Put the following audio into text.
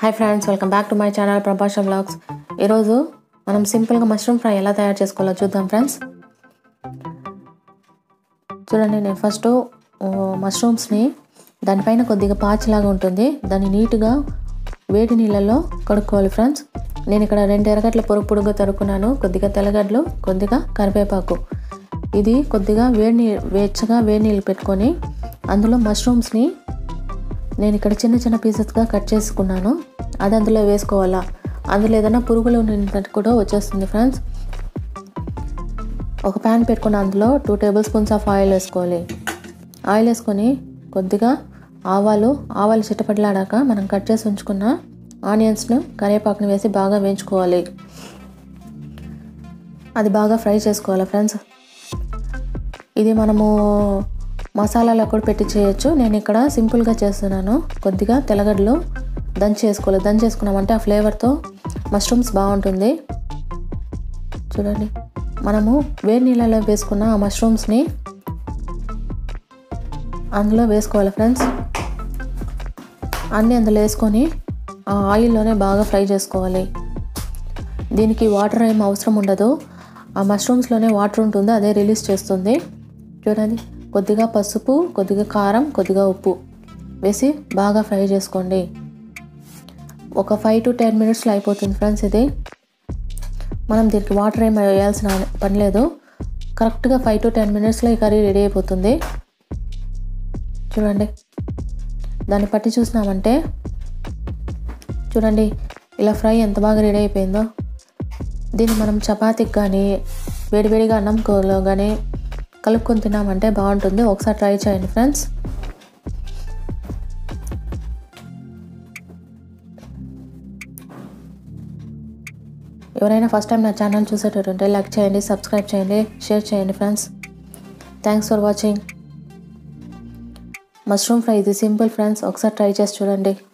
hi friends welcome back to my channel Prabhasa blogs ఈరోజు మనం సింపుల్గా మష్రూమ్ ఫ్రై ఎలా తయారు చేసుకోవాలో చూద్దాం ఫ్రెండ్స్ చూడండి నేను ఫస్ట్ మష్రూమ్స్ని దానిపైన కొద్దిగా పాచిలాగా ఉంటుంది దాన్ని నీట్గా వేడి నీళ్ళలో కడుక్కోవాలి ఫ్రెండ్స్ నేను ఇక్కడ రెండు ఎరగడ్ల పొరుగు పొడుగుగా తరుక్కున్నాను కొద్దిగా తెల్లగడ్డలు కొద్దిగా కరివేపాకు ఇది కొద్దిగా వేడి నీ వెచ్చగా వేడి నీళ్ళు పెట్టుకొని అందులో మష్రూమ్స్ని నేను ఇక్కడ చిన్న చిన్న పీసెస్గా కట్ చేసుకున్నాను అది అందులో వేసుకోవాలా అందులో ఏదైనా పురుగులు ఉన్నట్టు కూడా వచ్చేస్తుంది ఫ్రెండ్స్ ఒక ప్యాన్ పెట్టుకుని అందులో two tablespoons of oil వేసుకోవాలి ఆయిల్ వేసుకొని కొద్దిగా ఆవాలు ఆవాలు చిట్టపట్లాడాక మనం కట్ చేసి ఉంచుకున్న ఆనియన్స్ను కరివేపాకుని వేసి బాగా వేయించుకోవాలి అది బాగా ఫ్రై చేసుకోవాలి ఫ్రెండ్స్ ఇది మనము మసాలాలో కూడా పెట్టి చేయొచ్చు నేను ఇక్కడ సింపుల్గా చేస్తున్నాను కొద్దిగా తెల్లగడ్డలు దంచి వేసుకోవాలి దంచి వేసుకున్నామంటే ఆ ఫ్లేవర్తో మష్రూమ్స్ బాగుంటుంది చూడండి మనము వేడి నీళ్ళలో వేసుకున్న ఆ మష్రూమ్స్ని అందులో వేసుకోవాలి ఫ్రెండ్స్ అన్నీ అందులో వేసుకొని ఆ ఆయిల్లోనే బాగా ఫ్రై చేసుకోవాలి దీనికి వాటర్ ఏం అవసరం ఉండదు ఆ మష్రూమ్స్లోనే వాటర్ ఉంటుంది అదే రిలీజ్ చేస్తుంది చూడండి కొద్దిగా పసుపు కొద్దిగా కారం కొద్దిగా ఉప్పు వేసి బాగా ఫ్రై చేసుకోండి ఒక ఫైవ్ టు టెన్ మినిట్స్లో అయిపోతుంది ఫ్రెండ్స్ ఇది మనం దీనికి వాటర్ ఏం వేయాల్సిన పని లేదు కరెక్ట్గా ఫైవ్ టు టెన్ మినిట్స్లో ఈ కర్రీ రెడీ అయిపోతుంది చూడండి దాన్ని పట్టి చూసినామంటే చూడండి ఇలా ఫ్రై ఎంత బాగా రెడీ అయిపోయిందో దీన్ని మనం చపాతీకి కానీ వేడివేడిగా అన్నం కూరలో కానీ కలుపుకొని తిన్నామంటే బాగుంటుంది ఒకసారి ట్రై చేయండి ఫ్రెండ్స్ ఎవరైనా ఫస్ట్ టైం నా ఛానల్ చూసేటట్టుంటే లైక్ చేయండి సబ్స్క్రైబ్ చేయండి షేర్ చేయండి friends thanks for watching mushroom fry ఇది సింపుల్ ఫ్రెండ్స్ ఒకసారి ట్రై చేసి చూడండి